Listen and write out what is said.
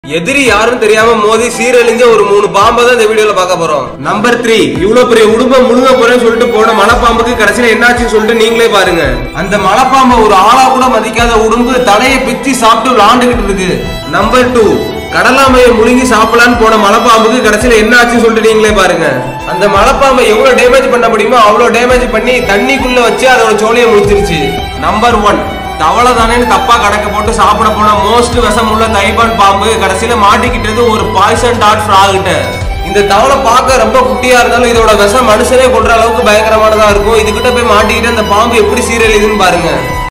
எதிரி யாரும் தெரியாம மோதி சீரழிஞ்ச ஒரு மூணு பாம்பை தான் இந்த வீடியோல பார்க்க போறோம் நம்பர் த்ரீ இவ்வளவு பெரிய உடும்ப முழுங்க போறேன்னு சொல்லிட்டு போன மலைப்பாம்புக்கு கடைசியில என்னாச்சுன்னு சொல்லிட்டு நீங்களே பாருங்க அந்த மலைப்பாம்பை ஒரு ஆளா கூட மதிக்காத உடும்பு தலையை பிச்சு சாப்பிட்டு விளாண்டுகிட்டு இருக்கு நம்பர் டூ கடலாமையை முழுங்கி சாப்பிடலான்னு போன மலைப்பாம்புக்கு கடைசியில என்ன ஆச்சுன்னு சொல்லிட்டு நீங்களே பாருங்க அந்த மலைப்பாம்பை எவ்வளவு டேமேஜ் பண்ண முடியுமோ அவ்வளவு டேமேஜ் பண்ணி தண்ணிக்குள்ள வச்சு அதோட சோழியை முடிச்சிருச்சு நம்பர் ஒன் தவளை தானேன்னு தப்பா கணக்கு போட்டு சாப்பிட போன மோஸ்ட் விஷமுள்ள தைபான் பாம்பு கடைசியில மாட்டிக்கிட்டது ஒரு பாய்சன் டாட் ஃப்ராகிட்ட இந்த தவளை பார்க்க ரொம்ப குட்டியா இருந்தாலும் இதோட விஷம் மனுஷனே கொன்ற அளவுக்கு பயங்கரமானதா இருக்கும் இதுகிட்ட போய் மாட்டிக்கிட்டு அந்த பாம்பு எப்படி சீரழிதுன்னு பாருங்க